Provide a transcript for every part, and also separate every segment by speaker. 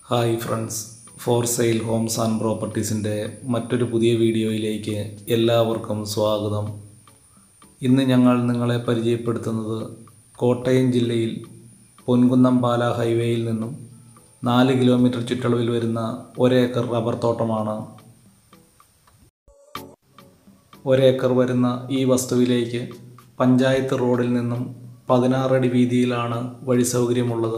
Speaker 1: hi friends for sale homes and പ്രോപ്പർട്ടീസിൻ്റെ മറ്റൊരു പുതിയ വീഡിയോയിലേക്ക് എല്ലാവർക്കും സ്വാഗതം ഇന്ന് ഞങ്ങൾ നിങ്ങളെ പരിചയപ്പെടുത്തുന്നത് കോട്ടയം ജില്ലയിൽ പൊൻകുന്നം പാല ഹൈവേയിൽ നിന്നും നാല് കിലോമീറ്റർ ചുറ്റളവിൽ വരുന്ന ഒരേക്കർ റബ്ബർ തോട്ടമാണ് ഒരേക്കർ വരുന്ന ഈ വസ്തുവിലേക്ക് പഞ്ചായത്ത് റോഡിൽ നിന്നും പതിനാറടി വീതിയിലാണ് വഴി സൗകര്യമുള്ളത്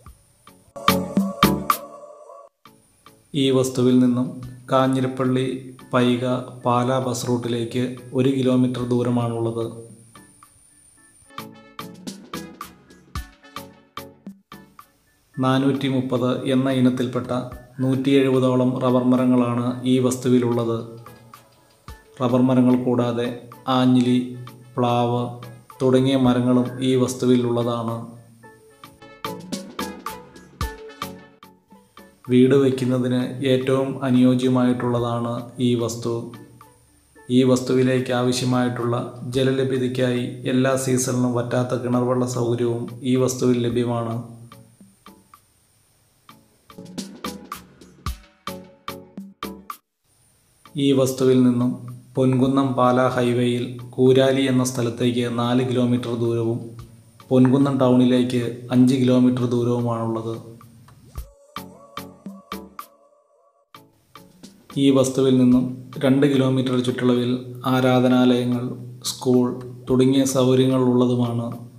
Speaker 1: ഈ വസ്തുവിൽ നിന്നും കാഞ്ഞിരപ്പള്ളി പൈക പാല ബസ് റൂട്ടിലേക്ക് ഒരു കിലോമീറ്റർ ദൂരമാണുള്ളത് നാനൂറ്റി മുപ്പത് എന്ന ഇനത്തിൽപ്പെട്ട നൂറ്റി എഴുപതോളം റബ്ബർ മരങ്ങളാണ് ഈ വസ്തുവിലുള്ളത് റബ്ബർ മരങ്ങൾ കൂടാതെ ആഞ്ഞിലി പ്ലാവ് തുടങ്ങിയ മരങ്ങളും ഈ വസ്തുവിലുള്ളതാണ് വീട് വയ്ക്കുന്നതിന് ഏറ്റവും അനുയോജ്യമായിട്ടുള്ളതാണ് ഈ വസ്തു ഈ വസ്തുവിലേക്ക് ആവശ്യമായിട്ടുള്ള ജലലഭ്യതയ്ക്കായി എല്ലാ സീസണിലും വറ്റാത്ത കിണർവെള്ള സൗകര്യവും ഈ വസ്തുവിൽ ലഭ്യമാണ് ഈ വസ്തുവിൽ നിന്നും പൊൻകുന്നം പാല ഹൈവേയിൽ കൂരാലി എന്ന സ്ഥലത്തേക്ക് നാല് കിലോമീറ്റർ ദൂരവും പൊൻകുന്നം ടൗണിലേക്ക് അഞ്ച് കിലോമീറ്റർ ദൂരവുമാണുള്ളത് ഈ വസ്തുവിൽ നിന്നും രണ്ട് കിലോമീറ്റർ ചുറ്റളവിൽ ആരാധനാലയങ്ങൾ സ്കൂൾ തുടങ്ങിയ സൗകര്യങ്ങൾ ഉള്ളതുമാണ്